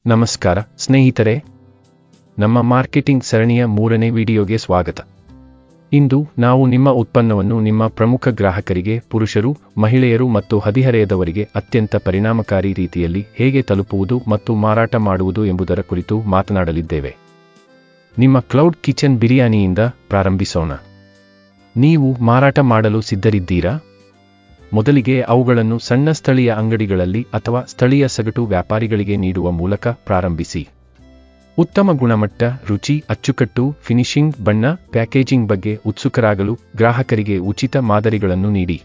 ನಮಸ್ಕಾರ ಸ್ನೇಹಿತರೆ ನಮ್ಮ ಮಾರ್ಕೆಟಿಂಗ್ ಸರಣಿಯ ಮೂರನೇ ವಿಡಿಯೋಗೆ ಸ್ವಾಗತ ಇಂದು ನಾವು ನಿಮ್ಮ ಉತ್ಪನ್ನವನ್ನು ನಿಮ್ಮ ಪ್ರಮುಖ ಗ್ರಾಹಕರಿಗೆ ಪುರುಷರು ಮಹಿಳೆಯರು ಮತ್ತು ಹದಿಹರೆಯದವರಿಗೆ ಅತ್ಯಂತ ಪರಿಣಾಮಕಾರಿ ರೀತಿಯಲ್ಲಿ ಹೇಗೆ ತಲುಪುವುದು ಮತ್ತು ಮಾರಾಟ ಮಾಡುವುದು ಎಂಬುದರ ಕುರಿತು ಮಾತನಾಡಲಿದ್ದೇವೆ ನಿಮ್ಮ ಕ್ಲೌಡ್ ಕಿಚನ್ ಬಿರಿಯಾನಿಯಿಂದ ಪ್ರಾರಂಭಿಸೋಣ ನೀವು ಮಾರಾಟ ಮಾಡಲು ಸಿದ್ಧರಿದ್ದೀರಾ ಮೊದಲಿಗೆ ಅವುಗಳನ್ನು ಸಣ್ಣ ಸ್ಥಳೀಯ ಅಂಗಡಿಗಳಲ್ಲಿ ಅಥವಾ ಸ್ಥಳೀಯ ಸಗಟು ವ್ಯಾಪಾರಿಗಳಿಗೆ ನೀಡುವ ಮೂಲಕ ಪ್ರಾರಂಭಿಸಿ ಉತ್ತಮ ಗುಣಮಟ್ಟ ರುಚಿ ಅಚ್ಚುಕಟ್ಟು ಫಿನಿಶಿಂಗ್ ಬಣ್ಣ ಪ್ಯಾಕೇಜಿಂಗ್ ಬಗ್ಗೆ ಉತ್ಸುಕರಾಗಲು ಗ್ರಾಹಕರಿಗೆ ಉಚಿತ ಮಾದರಿಗಳನ್ನು ನೀಡಿ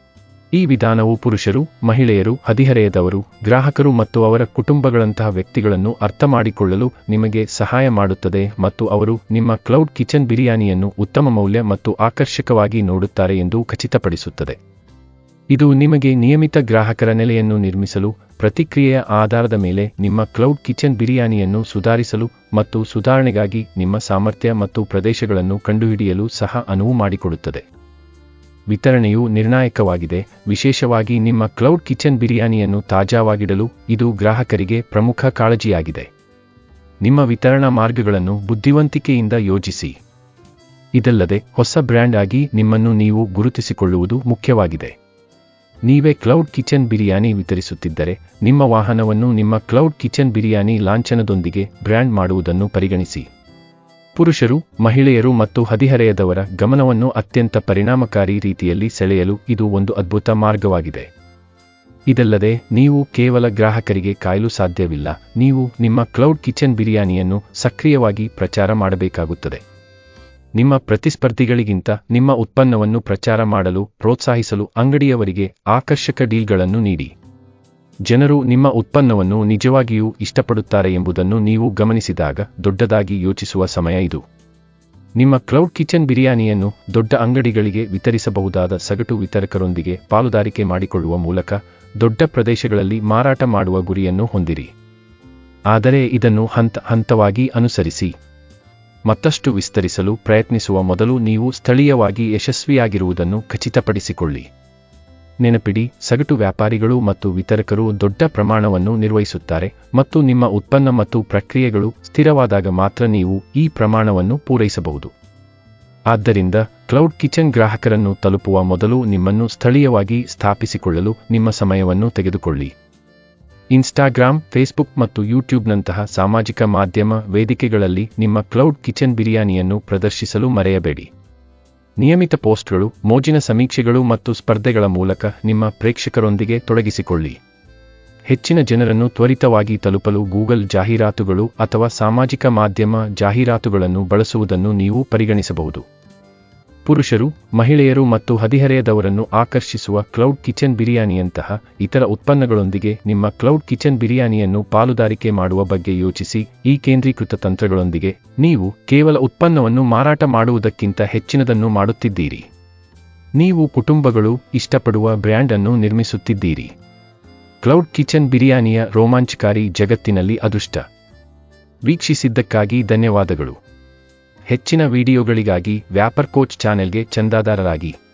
ಈ ವಿಧಾನವು ಪುರುಷರು ಮಹಿಳೆಯರು ಹದಿಹರೆಯದವರು ಗ್ರಾಹಕರು ಮತ್ತು ಅವರ ಕುಟುಂಬಗಳಂತಹ ವ್ಯಕ್ತಿಗಳನ್ನು ಅರ್ಥಮಾಡಿಕೊಳ್ಳಲು ನಿಮಗೆ ಸಹಾಯ ಮಾಡುತ್ತದೆ ಮತ್ತು ಅವರು ನಿಮ್ಮ ಕ್ಲೌಡ್ ಕಿಚನ್ ಬಿರಿಯಾನಿಯನ್ನು ಉತ್ತಮ ಮೌಲ್ಯ ಮತ್ತು ಆಕರ್ಷಕವಾಗಿ ನೋಡುತ್ತಾರೆ ಎಂದು ಖಚಿತಪಡಿಸುತ್ತದೆ ಇದು ನಿಮಗೆ ನಿಯಮಿತ ಗ್ರಾಹಕರ ನೆಲೆಯನ್ನು ನಿರ್ಮಿಸಲು ಪ್ರತಿಕ್ರಿಯೆಯ ಆಧಾರದ ಮೇಲೆ ನಿಮ್ಮ ಕ್ಲೌಡ್ ಕಿಚನ್ ಬಿರಿಯಾನಿಯನ್ನು ಸುಧಾರಿಸಲು ಮತ್ತು ಸುಧಾರಣೆಗಾಗಿ ನಿಮ್ಮ ಸಾಮರ್ಥ್ಯ ಮತ್ತು ಪ್ರದೇಶಗಳನ್ನು ಕಂಡುಹಿಡಿಯಲು ಸಹ ಅನುವು ಮಾಡಿಕೊಡುತ್ತದೆ ವಿತರಣೆಯು ನಿರ್ಣಾಯಕವಾಗಿದೆ ವಿಶೇಷವಾಗಿ ನಿಮ್ಮ ಕ್ಲೌಡ್ ಕಿಚನ್ ಬಿರಿಯಾನಿಯನ್ನು ತಾಜಾವಾಗಿಡಲು ಇದು ಗ್ರಾಹಕರಿಗೆ ಪ್ರಮುಖ ಕಾಳಜಿಯಾಗಿದೆ ನಿಮ್ಮ ವಿತರಣಾ ಮಾರ್ಗಗಳನ್ನು ಬುದ್ಧಿವಂತಿಕೆಯಿಂದ ಯೋಜಿಸಿ ಇದಲ್ಲದೆ ಹೊಸ ಬ್ರ್ಯಾಂಡ್ ಆಗಿ ನಿಮ್ಮನ್ನು ನೀವು ಗುರುತಿಸಿಕೊಳ್ಳುವುದು ಮುಖ್ಯವಾಗಿದೆ ನೀವೇ ಕ್ಲೌಡ್ ಕಿಚನ್ ಬಿರಿಯಾನಿ ವಿತರಿಸುತ್ತಿದ್ದರೆ ನಿಮ್ಮ ವಾಹನವನ್ನು ನಿಮ್ಮ ಕ್ಲೌಡ್ ಕಿಚನ್ ಬಿರಿಯಾನಿ ಲಾಂಛನದೊಂದಿಗೆ ಬ್ರ್ಯಾಂಡ್ ಮಾಡುವುದನ್ನು ಪರಿಗಣಿಸಿ ಪುರುಷರು ಮಹಿಳೆಯರು ಮತ್ತು ಹದಿಹರೆಯದವರ ಗಮನವನ್ನು ಅತ್ಯಂತ ಪರಿಣಾಮಕಾರಿ ರೀತಿಯಲ್ಲಿ ಸೆಳೆಯಲು ಇದು ಒಂದು ಅದ್ಭುತ ಮಾರ್ಗವಾಗಿದೆ ಇದಲ್ಲದೆ ನೀವು ಕೇವಲ ಗ್ರಾಹಕರಿಗೆ ಕಾಯಲು ಸಾಧ್ಯವಿಲ್ಲ ನೀವು ನಿಮ್ಮ ಕ್ಲೌಡ್ ಕಿಚನ್ ಬಿರಿಯಾನಿಯನ್ನು ಸಕ್ರಿಯವಾಗಿ ಪ್ರಚಾರ ಮಾಡಬೇಕಾಗುತ್ತದೆ ನಿಮ್ಮ ಪ್ರತಿಸ್ಪರ್ಧಿಗಳಿಗಿಂತ ನಿಮ್ಮ ಉತ್ಪನ್ನವನ್ನು ಪ್ರಚಾರ ಮಾಡಲು ಪ್ರೋತ್ಸಾಹಿಸಲು ಅಂಗಡಿಯವರಿಗೆ ಆಕರ್ಷಕ ಡೀಲ್ಗಳನ್ನು ನೀಡಿ ಜನರು ನಿಮ್ಮ ಉತ್ಪನ್ನವನ್ನು ನಿಜವಾಗಿಯೂ ಇಷ್ಟಪಡುತ್ತಾರೆ ಎಂಬುದನ್ನು ನೀವು ಗಮನಿಸಿದಾಗ ದೊಡ್ಡದಾಗಿ ಯೋಚಿಸುವ ಸಮಯ ಇದು ನಿಮ್ಮ ಕ್ಲೌಡ್ ಕಿಚನ್ ಬಿರಿಯಾನಿಯನ್ನು ದೊಡ್ಡ ಅಂಗಡಿಗಳಿಗೆ ವಿತರಿಸಬಹುದಾದ ಸಗಟು ವಿತರಕರೊಂದಿಗೆ ಪಾಲುದಾರಿಕೆ ಮಾಡಿಕೊಳ್ಳುವ ಮೂಲಕ ದೊಡ್ಡ ಪ್ರದೇಶಗಳಲ್ಲಿ ಮಾರಾಟ ಮಾಡುವ ಗುರಿಯನ್ನು ಹೊಂದಿರಿ ಆದರೆ ಇದನ್ನು ಹಂತ ಹಂತವಾಗಿ ಅನುಸರಿಸಿ ಮತ್ತಷ್ಟು ವಿಸ್ತರಿಸಲು ಪ್ರಯತ್ನಿಸುವ ಮೊದಲು ನೀವು ಸ್ಥಳೀಯವಾಗಿ ಯಶಸ್ವಿಯಾಗಿರುವುದನ್ನು ಖಚಿತಪಡಿಸಿಕೊಳ್ಳಿ ನೆನಪಿಡಿ ಸಗಟು ವ್ಯಾಪಾರಿಗಳು ಮತ್ತು ವಿತರಕರು ದೊಡ್ಡ ಪ್ರಮಾಣವನ್ನು ನಿರ್ವಹಿಸುತ್ತಾರೆ ಮತ್ತು ನಿಮ್ಮ ಉತ್ಪನ್ನ ಮತ್ತು ಪ್ರಕ್ರಿಯೆಗಳು ಸ್ಥಿರವಾದಾಗ ಮಾತ್ರ ನೀವು ಈ ಪ್ರಮಾಣವನ್ನು ಪೂರೈಸಬಹುದು ಆದ್ದರಿಂದ ಕ್ಲೌಡ್ ಕಿಚನ್ ಗ್ರಾಹಕರನ್ನು ತಲುಪುವ ಮೊದಲು ನಿಮ್ಮನ್ನು ಸ್ಥಳೀಯವಾಗಿ ಸ್ಥಾಪಿಸಿಕೊಳ್ಳಲು ನಿಮ್ಮ ಸಮಯವನ್ನು ತೆಗೆದುಕೊಳ್ಳಿ ಇನ್ಸ್ಟಾಗ್ರಾಮ್ ಫೇಸ್ಬುಕ್ ಮತ್ತು ಯೂಟ್ಯೂಬ್ನಂತಹ ಸಾಮಾಜಿಕ ಮಾಧ್ಯಮ ವೇದಿಕೆಗಳಲ್ಲಿ ನಿಮ್ಮ ಕ್ಲೌಡ್ ಕಿಚನ್ ಬಿರಿಯಾನಿಯನ್ನು ಪ್ರದರ್ಶಿಸಲು ಮರೆಯಬೇಡಿ ನಿಯಮಿತ ಪೋಸ್ಟ್ಗಳು ಮೋಜಿನ ಸಮೀಕ್ಷೆಗಳು ಮತ್ತು ಸ್ಪರ್ಧೆಗಳ ಮೂಲಕ ನಿಮ್ಮ ಪ್ರೇಕ್ಷಕರೊಂದಿಗೆ ತೊಡಗಿಸಿಕೊಳ್ಳಿ ಹೆಚ್ಚಿನ ಜನರನ್ನು ತ್ವರಿತವಾಗಿ ತಲುಪಲು ಗೂಗಲ್ ಜಾಹೀರಾತುಗಳು ಅಥವಾ ಸಾಮಾಜಿಕ ಮಾಧ್ಯಮ ಜಾಹೀರಾತುಗಳನ್ನು ಬಳಸುವುದನ್ನು ನೀವು ಪರಿಗಣಿಸಬಹುದು ಪುರುಷರು ಮಹಿಳೆಯರು ಮತ್ತು ಹದಿಹರೆಯದವರನ್ನು ಆಕರ್ಷಿಸುವ ಕ್ಲೌಡ್ ಕಿಚನ್ ಬಿರಿಯಾನಿಯಂತಹ ಇತರ ಉತ್ಪನ್ನಗಳೊಂದಿಗೆ ನಿಮ್ಮ ಕ್ಲೌಡ್ ಕಿಚನ್ ಬಿರಿಯಾನಿಯನ್ನು ಪಾಲುದಾರಿಕೆ ಮಾಡುವ ಬಗ್ಗೆ ಯೋಚಿಸಿ ಈ ಕೇಂದ್ರೀಕೃತ ತಂತ್ರಗಳೊಂದಿಗೆ ನೀವು ಕೇವಲ ಉತ್ಪನ್ನವನ್ನು ಮಾರಾಟ ಮಾಡುವುದಕ್ಕಿಂತ ಹೆಚ್ಚಿನದನ್ನು ಮಾಡುತ್ತಿದ್ದೀರಿ ನೀವು ಕುಟುಂಬಗಳು ಇಷ್ಟಪಡುವ ಬ್ರ್ಯಾಂಡ್ ಅನ್ನು ನಿರ್ಮಿಸುತ್ತಿದ್ದೀರಿ ಕ್ಲೌಡ್ ಕಿಚನ್ ಬಿರಿಯಾನಿಯ ರೋಮಾಂಚಕಾರಿ ಜಗತ್ತಿನಲ್ಲಿ ಅದೃಷ್ಟ ವೀಕ್ಷಿಸಿದ್ದಕ್ಕಾಗಿ ಧನ್ಯವಾದಗಳು ಹೆಚ್ಚಿನ ವಿಡಿಯೋಗಳಿಗಾಗಿ ವ್ಯಾಪರ್ ಕೋಚ್ ಚಾನೆಲ್ಗೆ ಚಂದಾದಾರರಾಗಿ